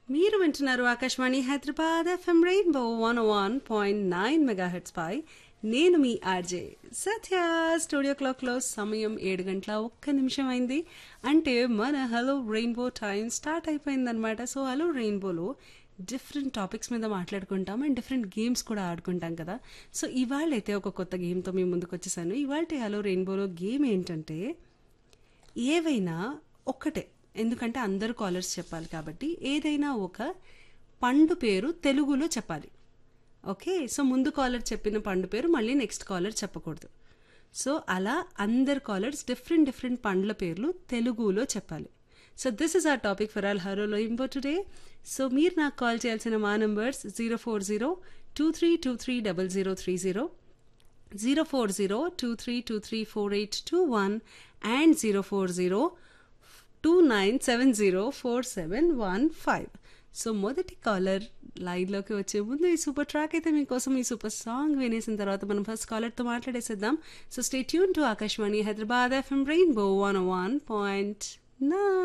మీరు వింటున్నారు Akashvani Hyderabad FM rainbow one one point nine megahertz పై నేను మీ ఆర్జే సత్య స్టూడియో క్లాక్లో సమయం ఏడు గంటల ఒక్క నిమిషం అయింది అంటే మన హలో రెయిన్బో టైం స్టార్ట్ అయిపోయిందనమాట సో హలో రెయిన్బోలో డిఫరెంట్ టాపిక్స్ మీద మాట్లాడుకుంటాం అండ్ డిఫరెంట్ గేమ్స్ కూడా ఆడుకుంటాం కదా సో ఇవాళ అయితే ఒక కొత్త గేమ్తో మీ ముందుకు వచ్చేసాను ఇవాళ హలో రెయిన్బోలో గేమ్ ఏంటంటే ఏవైనా ఒక్కటే ఎందుకంటే అందరూ కాలర్స్ చెప్పాలి కాబట్టి ఏదైనా ఒక పండు పేరు తెలుగులో చెప్పాలి ఓకే సో ముందు కాలర్ చెప్పిన పండు పేరు మళ్ళీ నెక్స్ట్ కాలర్ చెప్పకూడదు సో అలా అందరు కాలర్స్ డిఫరెంట్ డిఫరెంట్ పండ్ల పేర్లు తెలుగులో చెప్పాలి so this is our topic for all హరోలో ఇంపో టుడే సో మీరు నాకు కాల్ చేయాల్సిన మా numbers zero four zero two three two three double zero three zero zero four zero two three two three four eight two one and zero four zero two nine seven zero four seven one five so మొదటి caller లైన్లోకి వచ్చే ముందు ఈ super track అయితే మీకోసం ఈ super song వినేసిన తర్వాత మనం ఫస్ట్ కాలర్తో మాట్లాడేసేద్దాం so stay tune to Akashvani Hyderabad FM rainbow one one point నా